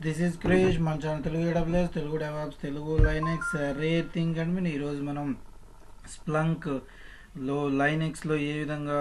this is క్రేష్ మన channel Telugu AWS Telugu DevOps Telugu Linux rare thing and mean ఈరోజు మనం స్ప్లంక్ లో లైనెక్స్లో ఏ విధంగా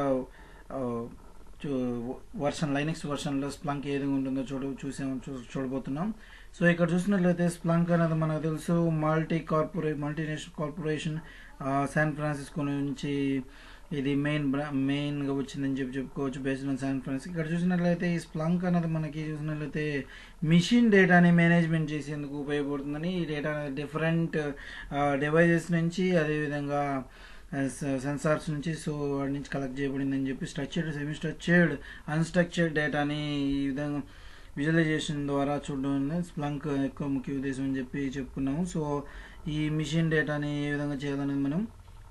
వర్షన్ లైనెక్స్ వర్షన్లో స్ప్లంక్ ఏ విధంగా ఉంటుందో చూడ చూసాము చూ చూడబోతున్నాం సో ఇక్కడ చూసినట్లయితే స్ప్లంక్ అనేది మనకు తెలుసు మల్టీ కార్పొరే మల్టీనేషనల్ కార్పొరేషన్ శాన్ ఫ్రాన్సిస్కో నుంచి ఇది మెయిన్ మెయిన్గా వచ్చిందని చెప్పి చెప్పుకోవచ్చు బేస్డ్ ఆన్ శాన్ ఫ్రాన్సిస్కో ఇక్కడ చూసినట్లయితే ఈ స్ప్లంక్ అనేది మనకి చూసినట్లయితే మిషన్ డేటాని మేనేజ్మెంట్ చేసేందుకు ఉపయోగపడుతుందని ఈ డేటా అనేది డిఫరెంట్ డివైజెస్ నుంచి అదేవిధంగా సెన్సార్స్ నుంచి సో వాటి నుంచి కలెక్ట్ చేయబడిందని చెప్పి స్ట్రక్చర్డ్ సెమీ స్ట్రక్చర్డ్ అన్స్ట్రక్చర్డ్ డేటాని ఈ విధంగా విజువలైజేషన్ ద్వారా చూడడం స్ప్లంక్ ఎక్కువ ముఖ్య ఉద్దేశం అని చెప్పి చెప్పుకున్నాము సో ఈ మిషన్ డేటాని ఏ విధంగా చేయాలనేది మనం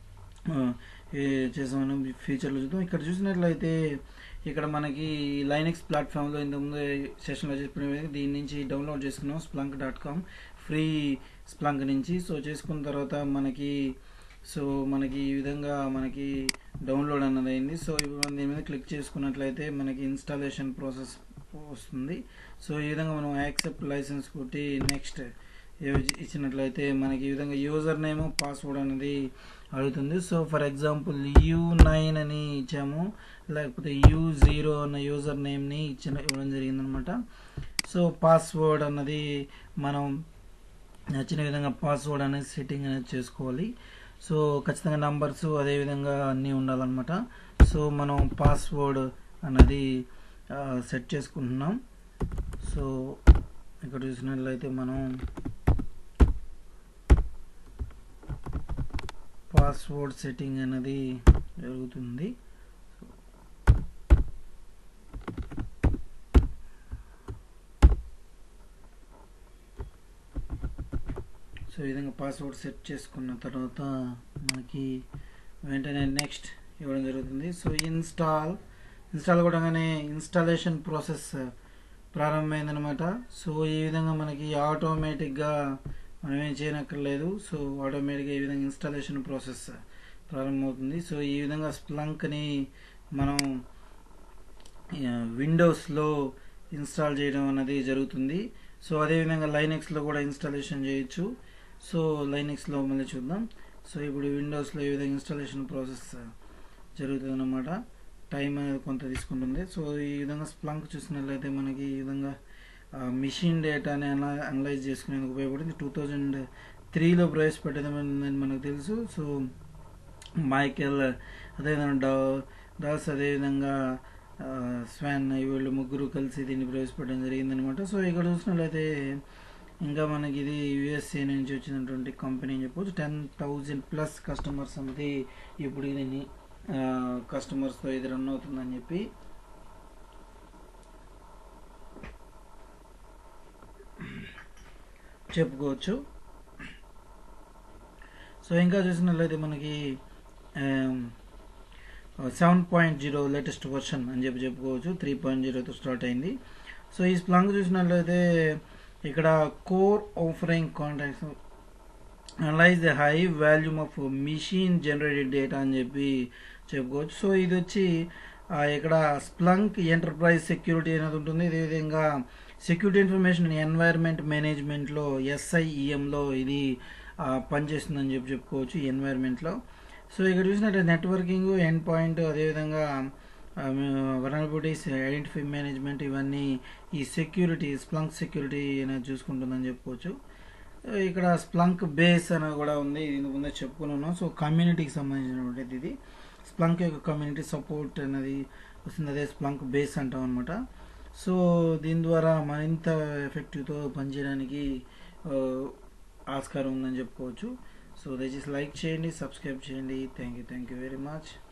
చేసామని ఫ్యూచర్లో చూద్దాం ఇక్కడ చూసినట్లయితే ఇక్కడ మనకి లైనెక్స్ ప్లాట్ఫామ్లో ఇంతకుముందు సెషన్లో చెప్పిన దీని నుంచి డౌన్లోడ్ చేసుకున్నాం Splunk dot com free Splunk నుంచి సో చేసుకున్న తర్వాత మనకి సో మనకి ఈ విధంగా మనకి డౌన్లోడ్ అన్నది అయింది సో ఇప్పుడు మనం దీని మీద క్లిక్ చేసుకున్నట్లయితే మనకి ఇన్స్టాలేషన్ ప్రాసెస్ వస్తుంది సో ఈ విధంగా మనం యాక్సెప్ట్ లైసెన్స్ కొట్టి నెక్స్ట్ ఇచ్చినట్లయితే మనకి ఈ విధంగా యూజర్ నేమ్ పాస్వర్డ్ అనేది అడుగుతుంది so for example U nine అని ఇచ్చాము లేకపోతే యూ జీరో అన్న యూజర్ నేమ్ని ఇచ్చిన ఇవ్వడం జరిగిందనమాట సో పాస్వర్డ్ అన్నది మనం నచ్చిన విధంగా పాస్వర్డ్ అనేది సెట్టింగ్ అనేది చేసుకోవాలి సో ఖచ్చితంగా నంబర్స్ అదేవిధంగా అన్నీ ఉండాలన్నమాట సో మనం పాస్వర్డ్ అన్నది సెట్ చేసుకుంటున్నాం సో ఇక్కడ చూసినట్లయితే మనం పాస్వర్డ్ సెట్టింగ్ అనేది జరుగుతుంది సో ఈ విధంగా పాస్వర్డ్ సెట్ చేసుకున్న తర్వాత మనకి వెంటనే నెక్స్ట్ ఇవ్వడం జరుగుతుంది సో ఇన్స్టాల్ ఇన్స్టాల్ కూడానే ఇన్స్టాలేషన్ ప్రాసెస్ ప్రారంభమైందనమాట సో ఈ విధంగా మనకి ఆటోమేటిక్గా మనం ఏం చేయనక్కర్లేదు సో ఆటోమేటిక్గా ఈ విధంగా ఇన్స్టాలేషన్ ప్రాసెస్ ప్రారంభమవుతుంది సో ఈ విధంగా స్ప్లంక్ని మనం విండోస్లో ఇన్స్టాల్ చేయడం అనేది జరుగుతుంది సో అదేవిధంగా లైనెక్స్లో కూడా ఇన్స్టాలేషన్ చేయొచ్చు సో లైనెక్స్లో మళ్ళీ చూద్దాం సో ఇప్పుడు విండోస్లో ఈ విధంగా ఇన్స్టాలేషన్ ప్రాసెస్ జరుగుతుంది అన్నమాట టైం అనేది కొంత తీసుకుంటుంది సో ఈ విధంగా స్ప్లంక్ చూసినట్లయితే మనకి ఈ విధంగా మిషన్ డేటాని అలా అనలైజ్ చేసుకునేందుకు ఉపయోగపడింది టూ థౌజండ్ త్రీలో ప్రవేశపెట్టేదని మనకు తెలుసు సో మైకెల్ అదేవిధంగా డా డాస్ అదేవిధంగా స్వాన్ వీళ్ళు ముగ్గురు కలిసి దీన్ని ప్రవేశపెట్టడం జరిగిందనమాట సో ఇక్కడ చూసినట్లయితే ఇంకా మనకి ఇది యుఎస్ఏ నుంచి వచ్చినటువంటి కంపెనీ అని చెప్పవచ్చు టెన్ థౌజండ్ ప్లస్ కస్టమర్స్ అనేది ఇప్పుడు దీన్ని కస్టమర్స్తో ఇది రన్ అవుతుందని చెప్పి చెప్పుకోవచ్చు సో ఇంకా చూసినట్లయితే మనకి seven point zero latest version అని చెప్పి చెప్పుకోవచ్చు త్రీ పాయింట్ జీరోతో స్టార్ట్ అయింది సో ఈ స్ప్లంక్ చూసినట్లయితే ఇక్కడ core offering contacts analyse the high volume of machine generated data అని చెప్పి చెప్పుకోవచ్చు సో ఇది వచ్చి ఇక్కడ స్ప్లంక్ ఎంటర్ప్రైజ్ సెక్యూరిటీ అనేది ఉంటుంది అదేవిధంగా సెక్యూరిటీ ఇన్ఫర్మేషన్ ఎన్వైర్న్మెంట్ మేనేజ్మెంట్లో ఎస్ఐఈఎంలో ఇది పనిచేస్తుందని చెప్పి చెప్పుకోవచ్చు ఈ ఎన్వైర్న్మెంట్లో సో ఇక్కడ చూసినట్టు నెట్వర్కింగ్ ఎండ్ పాయింట్ అదేవిధంగా వనరబిలిటీస్ ఐడెంటిఫై మేనేజ్మెంట్ ఇవన్నీ ఈ సెక్యూరిటీ స్ప్లంక్ సెక్యూరిటీ అనేది చూసుకుంటుందని చెప్పుకోవచ్చు ఇక్కడ స్ప్లంక్ బేస్ అనేది కూడా ఉంది ఇది ముందే చెప్పుకుని ఉన్నాం సో కమ్యూనిటీకి సంబంధించినటువంటిది ఇది స్ప్లంక్ యొక్క కమ్యూనిటీ సపోర్ట్ అనేది వస్తుంది అదే స్ప్లంక్ బేస్ అంటాం అనమాట సో దీని ద్వారా మరింత ఎఫెక్టివ్తో పనిచేయడానికి ఆస్కారం ఉందని చెప్పుకోవచ్చు సో దయచేసి లైక్ చేయండి సబ్స్క్రైబ్ చేయండి thank you thank you very much